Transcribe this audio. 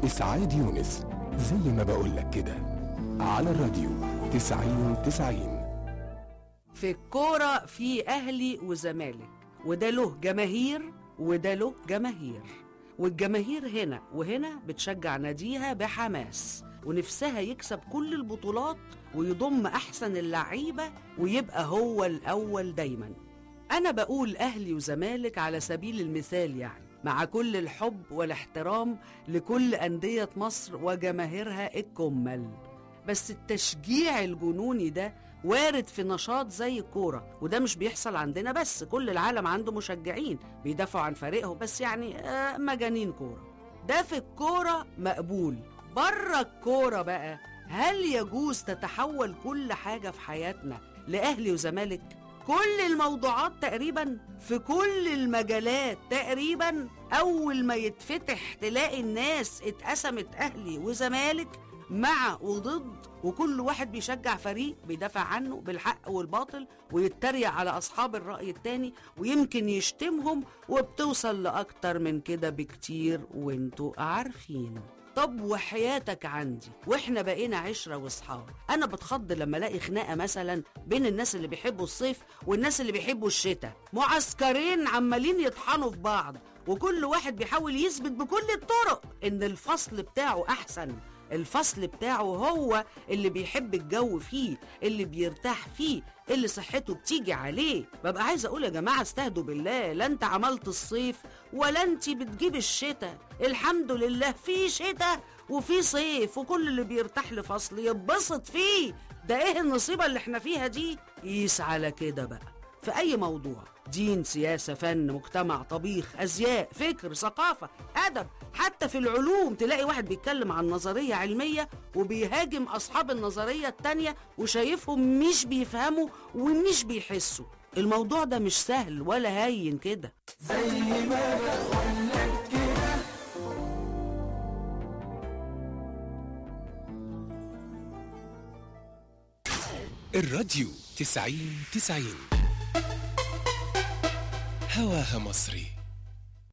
إسعاد يونس زي ما بقولك كده على الراديو تسعين تسعين في الكورة في أهلي وزمالك وده له جماهير وده له جماهير والجماهير هنا وهنا بتشجع ناديها بحماس ونفسها يكسب كل البطولات ويضم أحسن اللعيبة ويبقى هو الأول دايما أنا بقول أهلي وزمالك على سبيل المثال يعني مع كل الحب والاحترام لكل أندية مصر وجماهيرها الكمل بس التشجيع الجنوني ده وارد في نشاط زي الكورة وده مش بيحصل عندنا بس كل العالم عنده مشجعين بيدافعوا عن فريقهم بس يعني آه مجانين كورة ده في الكورة مقبول بره الكورة بقى هل يجوز تتحول كل حاجة في حياتنا لأهلي وزمالك؟ كل الموضوعات تقريبا في كل المجالات تقريبا أول ما يتفتح تلاقي الناس اتقسمت أهلي وزمالك مع وضد وكل واحد بيشجع فريق بيدافع عنه بالحق والباطل ويتريق على أصحاب الرأي التاني ويمكن يشتمهم وبتوصل لأكتر من كده بكتير وانتوا عارفين طب وحياتك عندي واحنا بقينا عشرة واصحاب انا بتخض لما الاقي خناقة مثلا بين الناس اللي بيحبوا الصيف والناس اللي بيحبوا الشتاء معسكرين عمالين يطحنوا في بعض وكل واحد بيحاول يثبت بكل الطرق ان الفصل بتاعه احسن الفصل بتاعه هو اللي بيحب الجو فيه اللي بيرتاح فيه اللي صحته بتيجي عليه ببقى عايزه اقول يا جماعه استهدوا بالله لا انت عملت الصيف ولا انت بتجيب الشتاء الحمد لله في شتاء وفي صيف وكل اللي بيرتاح لفصل يتبسط فيه ده ايه النصيبه اللي احنا فيها دي قيس على كده بقى في أي موضوع دين سياسة فن مجتمع طبيخ أزياء فكر ثقافة أدب حتى في العلوم تلاقي واحد بيتكلم عن نظرية علمية وبيهاجم أصحاب النظرية التانية وشايفهم مش بيفهموا ومش بيحسوا الموضوع ده مش سهل ولا هين كده الراديو تسعين تسعين هواها مصري